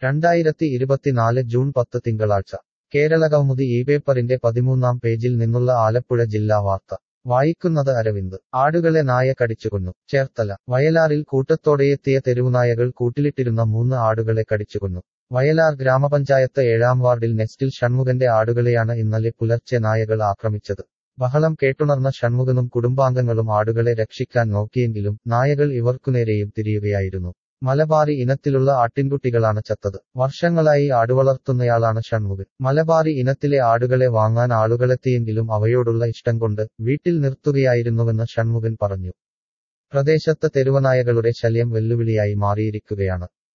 രണ്ടായിരത്തി ഇരുപത്തിനാല് ജൂൺ പത്ത് തിങ്കളാഴ്ച കേരളകൗമുദി ഈ പേപ്പറിന്റെ പതിമൂന്നാം പേജിൽ നിന്നുള്ള ആലപ്പുഴ ജില്ലാ വാർത്ത വായിക്കുന്നത് അരവിന്ദ് ആടുകളെ നായ കടിച്ചുകൊന്നു ചേർത്തല വയലാറിൽ കൂട്ടത്തോടെയെത്തിയ തെരുവുനായകൾ കൂട്ടിലിട്ടിരുന്ന മൂന്ന് ആടുകളെ കടിച്ചുകൊന്നു വയലാർ ഗ്രാമപഞ്ചായത്ത് ഏഴാം വാർഡിൽ നെസ്റ്റിൽ ഷൺമുഖന്റെ ആടുകളെയാണ് ഇന്നലെ പുലർച്ചെ നായകൾ ആക്രമിച്ചത് ബഹളം കേട്ടുണർന്ന ഷൺമുഖനും കുടുംബാംഗങ്ങളും ആടുകളെ രക്ഷിക്കാൻ നോക്കിയെങ്കിലും നായകൾ ഇവർക്കുനേരെയും തിരിയുകയായിരുന്നു മലബാറി ഇനത്തിലുള്ള ആട്ടിൻകുട്ടികളാണ് ചത്തത് വർഷങ്ങളായി ആടുവളർത്തുന്നയാളാണ് ഷൺമുഖൻ മലബാറി ഇനത്തിലെ ആടുകളെ വാങ്ങാൻ ആളുകളെത്തിയെങ്കിലും അവയോടുള്ള ഇഷ്ടം കൊണ്ട് വീട്ടിൽ നിർത്തുകയായിരുന്നുവെന്ന് ഷൺമുഖൻ പറഞ്ഞു പ്രദേശത്ത് തെരുവനായകളുടെ ശല്യം വെല്ലുവിളിയായി മാറിയിരിക്കുകയാണ്